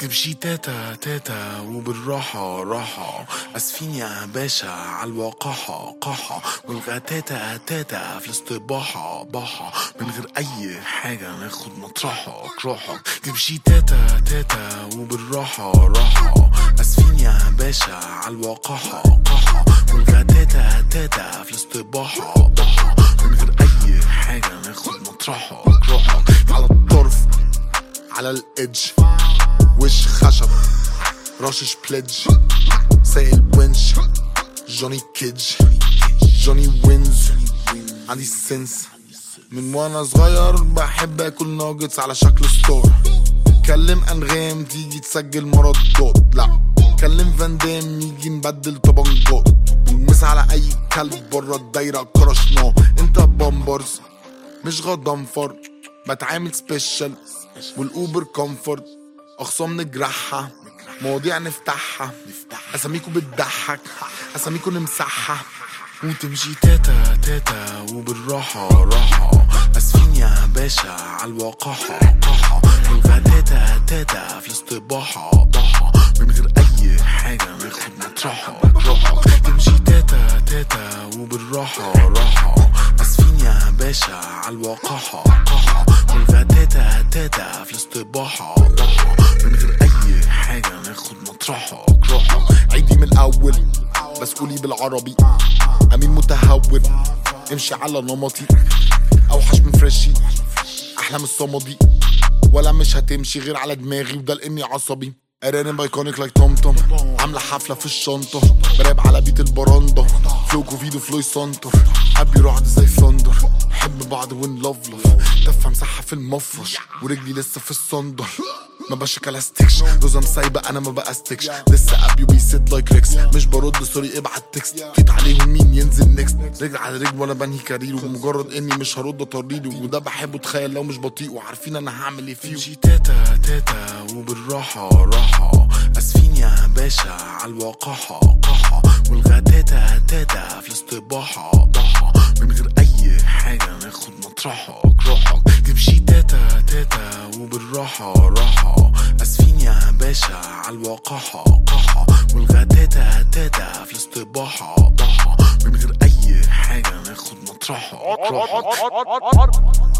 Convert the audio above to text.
تمشي تاتا تاتا وبالراحة راحة اسفين يا باشا عالوقاحة قاحة والغتاتا تاتا في الاستباحة باحة من غير اي حاجة ناخد مطرحك روحك تمشي تاتا تاتا وبالراحة راحة اسفين يا باشا عالوقاحة قاحة والغتاتا تاتا في الاستباحة باحة من غير اي حاجة ناخد مطرحك روحك على الطرف على الإدج وش خشب رشش بليدج سايق ونش جوني كيدج جوني وينز عندي سنس من وانا صغير بحب اكل ناجتس على شكل ستار كلم انغام تيجي تسجل مردات لا كلم فان دام يجي نبدل طبنجات ونمس على اي كلب بره الدايره كرشناه انت بامبرز مش غضنفر بتعامل سبيشال والاوبر كومفورت اخصام نجرحها مواضيع نفتحها اساميكو بتضحك اساميكو نمسحها وتمشي تاتا تاتا وبالراحة راحة اسفين يا باشا عالوقاحة قاحة نلغى تاتا تاتا في الاستباحة ضحى من غير اي حاجة ناخد مطرحك روحك تمشي تاتا تاتا وبالراحة راحة اسفين يا باشا عالوقاحة قاحة نلغى تاتا تاتا في الاستباحة ضحى من غير اي حاجة ناخد مطرحك روحك عيدي من الاول بس قولي بالعربي امين متهور امشي على نمطي اوحش من فريشي احلى من الصمدي ولا مش هتمشي غير على دماغي وده لاني عصبي ارانب ايكونيك لايك توم توم عامله حفله في الشنطه براب على بيت البراندا فلو كوفيدو فلوي سانتر قبلي رعد زي ثاندر نحب بعض ون لف لف دفة مساحة في المفرش ورجلي لسه في الصندر ما بشكلستكش روزة مسايبة انا ما بقستكش لسه ابي بيسيت لايك ريكس مش برد سوري ابعت تكست جيت عليهم مين ينزل نيكست رجل على رجل وانا بنهي كارير ومجرد اني مش هرد اطريله وده بحبه تخيل لو مش بطيء وعارفين انا هعمل ايه فيه تمشي تاتا تاتا وبالراحة راحة اسفين يا باشا عالوقاحة قاحة والغى تاتا تاتا في الاستباحة ضحى من غير اي حاجة ناخد مطرحك روحك تمشي تاتا تاتا وبالراحة راحة اسفين يا باشا عالوقاحة قاحة والغى تاتا تاتا في الاستباحة ضحى من غير اي حاجة ناخد مطرحك روحك